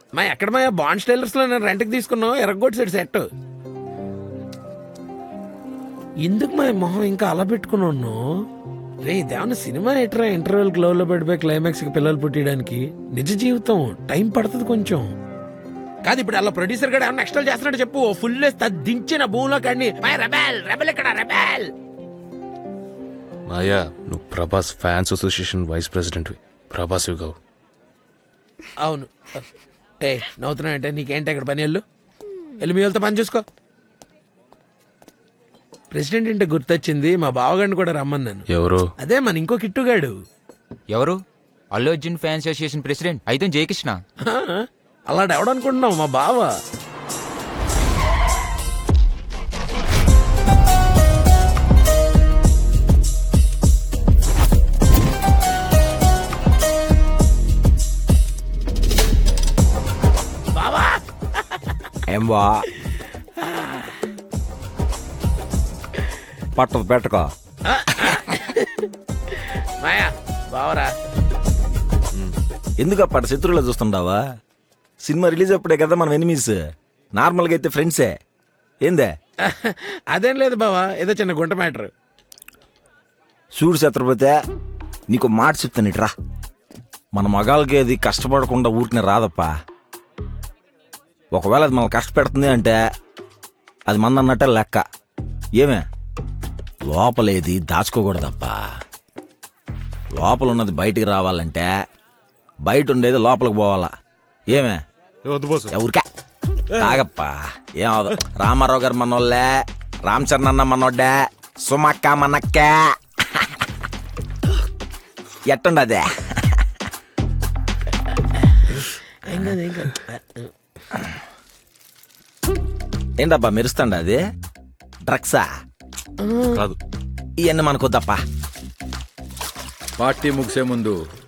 మా ఎక్కడ మా బాండ్ స్టైలర్స్ లో నేను రెంట్కి తీసుకున్నావు ఎరగొట్టి సెట్ ఎందుకు మా మొహం ఇంకా అలా పెట్టుకుని ఉన్నావు రే ఇదేమన్నా సినిమా ఎట్రా ఇంటర్వెల్ గ్లో లో పడిపోయి క్లైమాక్స్ కి పిల్లలు పుట్టియడానికి నిజ జీవితం టైం పడుతుంది కొంచెం కాదు ఇప్పుడు అలా ప్రొడ్యూసర్ గడు ఏమన్నా ఎక్స్ట్రా చేస్తున్నాడు చెప్పు ఫుల్ దించిన భూమిలో కాడిని రెబెల్ రెబెల్ ఇక్కడ రెబెల్ మాయా నువ్వు Prabhas fans association vice president Prabhas యుగవ్ అవును ఏ నవ్వుతున్నావు అంటే నీకేంటి ఇక్కడ పని వెళ్ళు వెళ్ళి మీ వాళ్ళతో పని చూసుకో ప్రెసిడెంట్ అంటే గుర్తొచ్చింది మా బావగాడిని కూడా రమ్మన్నాను ఎవరు అదే మన ఇంకో కిట్టుగాడు ఎవరు Allu Arjun fans association president అయితే జయకృష్ణ హా, అలాంటి ఎవడనుకుంటున్నావు మా బావ బావా ఏం బా పట్టదు పెట్టకో మాయా బావరా ఎందుకు అప్పటి శత్రువులో చూస్తుండావా సినిమా రిలీజ్ అప్పుడే కదా మనం ఎనిమీస్ నార్మల్గా అయితే ఫ్రెండ్సే ఏందే అదేం లేదు బావా ఏదో చిన్న గుంట మ్యాటర్ చూడు శత్రుపతి నీకు మాట చెప్తాను ఇట్రా మన మగాళ్ళకి అది కష్టపడకుండా ఊరికనే రాదప్పా ఒకవేళ అది మనం కష్టపెడుతుంది అంటే అది మంది అన్నట్టే లెక్క ఏమే లోపలేది దాచుకోకూడదప్పా లోపల ఉన్నది బయటికి రావాలంటే బయట ఉండేది లోపలికి పోవాలా ఏమే ఎవరికా తాగప్పా ఏమవదు రామారావు గారు మనోళ్ళే రామ్ చరణ్ అన్న మనోడ్డే సుమక్క మనక్క ఎట్టుండదే ఏం కాదు ఏం కాదు ఏంటబ్బా మెరుస్తాండ అది డ్రగ్సా కాదు ఇవన్నీ మనకొద్దప్పా పార్టీ ముగిసే ముందు